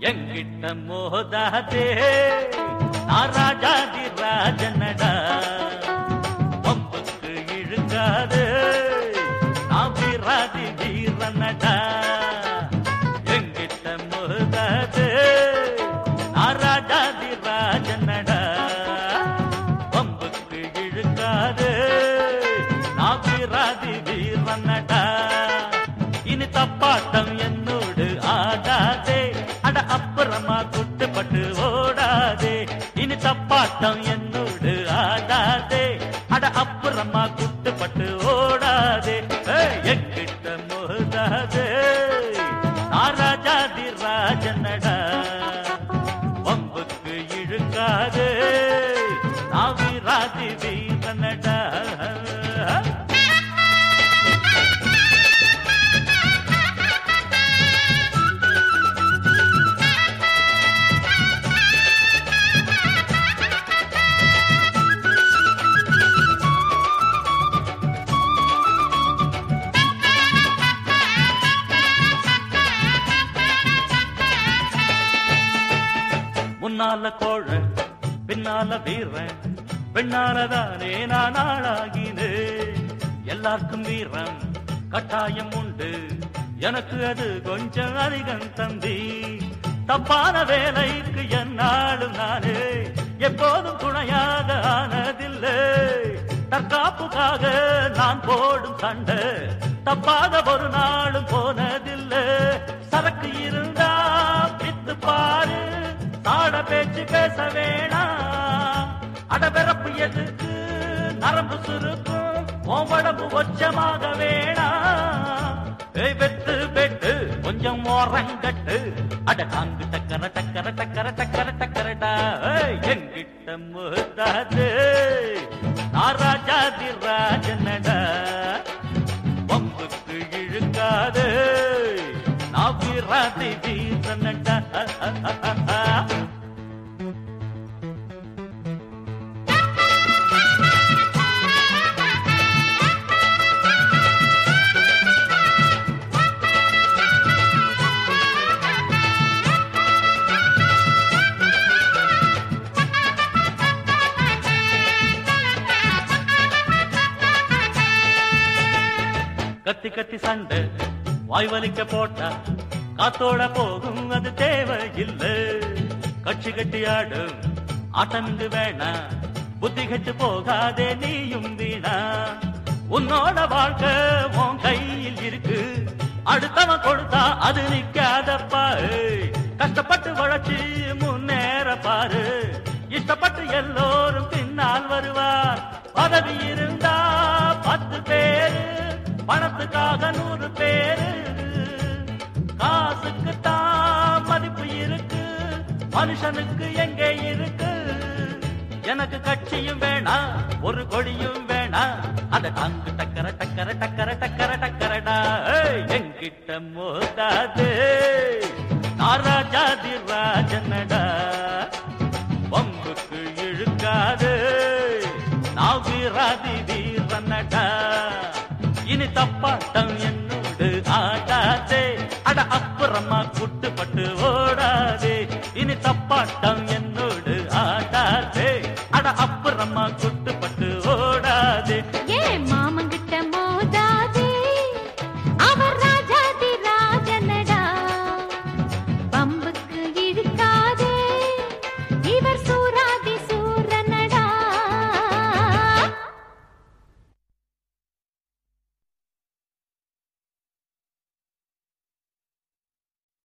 எங்கிட்ட மோதாதே நான் ராஜாதி ராஜனடா பம்புக்கு இழுக்காதே நான் வீராதி வீரனடா எங்கிட்ட மோதாதே நான் ராஜாதி ராஜனடா பம்புக்கு இழுக்காதே நான் வீராதி வீரனடா இனி தப்பாட்டம் என்னோடு ஆடாதே அட அப்புறமா குட்டுப்பட்டு ஓடாதே இனி தப்பாட்டம் என்னோடு ஆடாதே அட அப்புறமா குட்டுப்பட்டு ஓடாதே ஏய், எங்கிட்ட மோதாதே நான் ராஜாதி ராஜனடா வம்புக்கு இழுக்காதே நான் வீராதி வீரனடா முன்னால கோழ பின்னால வீரன் பெண்ணாலதானே நான் ஆளாகினே எல்லாருக்கும் வீரம் கட்டாயம் உண்டு எனக்கு அது கொஞ்சம் அதிகம் தம்பி தப்பான வேலைக்கு என்னாலும் நானே எப்போதும் துணையாக ஆனதில்லை தற்காப்புக்காக நான் போடும் சண்டை தப்பாக ஒரு நாளும் போனதில்லை சரக்கு இருந்தா பித்து பாரு தாட பேச்சு பேச வேணாம் அடபிறப்பு எதுக்கு நரம்பு சுருக்கும் உன் உடம்பு ஒச்சமாக வேணாம் ஏய் வெட்டு வெட்டு கொஞ்சம் ஓரங்கட்டு அட காங்கு டக்கர டக்கர டக்கர டக்கர டக்கரடா ஏய், எங்கிட்ட முதாது நான் ராஜாதி ராஜனடா பம்புக்கு இழுக்காது நான் வீராதி வீரனடா கத்தி கத்தி சண்டை வாய் வலிக்க போட்டா காத்தோட போகும் அது தேவையில்லை கட்சி கட்டி ஆடும் ஆட்டம் இங்கு வேணா புத்தி கெட்டு போகாதே நீயும் வீணா உன்னோட வாழ்க்கை உன் கையில் இருக்கு அடுத்தவன் கொடுத்தா அது நிக்காதப்பா ஏய். கஷ்டப்பட்டு உழைச்சி முன்னேற பாரு இஷ்டப்பட்டு எல்லோரும் பின்னால் வருவார் பதவி இருந்தா பத்து பேரு பணத்துக்காக நூறு பேரு காசுக்கு தான் மதிப்பு இருக்கு மனுஷனுக்கு எங்கே இருக்கு எனக்கு கட்சியும் வேணா ஒரு கொடியும் வேணா அத டாங்கு டக்கர டக்கர டக்கர டக்கர டக்கரடா ஏய், என்கிட்ட மோதாது நான் ராஜாதி ராஜனடா பம்புக்கு இழுக்காது நான் வீராதி வீரனடா இனி தப்பாட்டம் என்னோடு ஆடாதே அட அப்புறமா குட்டுப்பட்டு ஓடாதே இனி தப்பாட்டம்